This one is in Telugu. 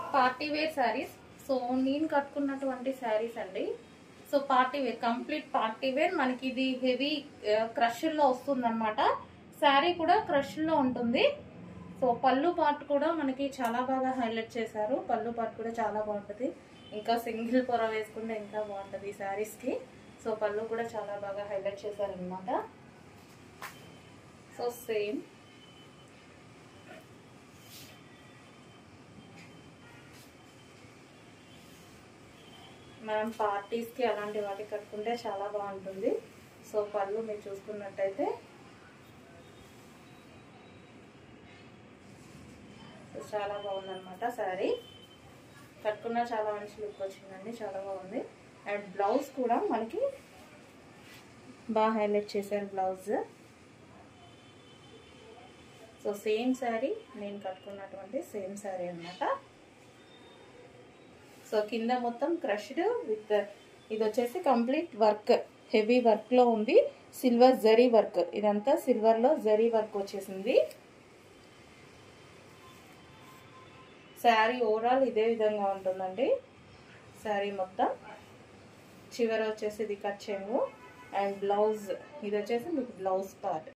పార్టీ వేర్ శారీస్ సో నేను కట్టుకున్నటువంటి శారీస్ అండి so party wear complete party wear మనకి ఇది హెవీ క్రష్లో వస్తుంది అనమాట శారీ కూడా క్రష్లో ఉంటుంది సో పళ్ళు పార్ట్ కూడా మనకి చాలా బాగా హైలైట్ చేశారు పళ్ళు పార్ట్ కూడా చాలా బాగుంటుంది ఇంకా సింగిల్ పొర వేసుకుంటే ఇంకా బాగుంటుంది ఈ శారీస్కి సో పళ్ళు కూడా చాలా బాగా హైలైట్ చేశారనమాట సో సేమ్ మనం పార్టీస్కి అలాంటి వాటికి కట్టుకుంటే చాలా బాగుంటుంది సో పళ్ళు మీరు చూసుకున్నట్టయితే సో చాలా బాగుందన్నమాట శారీ కట్టుకున్న చాలా మంచి లుక్ వచ్చిందండి చాలా బాగుంది అండ్ బ్లౌజ్ కూడా మనకి బాగా హైలైట్ చేశారు బ్లౌజ్ సో సేమ్ శారీ నేను కట్టుకున్నటువంటి సేమ్ శారీ అనమాట సో కింద మొత్తం క్రష్డ్ విత్ ఇది వచ్చేసి కంప్లీట్ వర్క్ హెవీ వర్క్లో ఉంది సిల్వర్ జరీ వర్క్ ఇదంతా సిల్వర్లో జరీ వర్క్ వచ్చేసింది శారీ ఓవరాల్ ఇదే విధంగా ఉంటుందండి శారీ మొత్తం చివర వచ్చేసి ఇది కట్ చెంగు అండ్ బ్లౌజ్ ఇది వచ్చేసి మీకు బ్లౌజ్ పార్ట్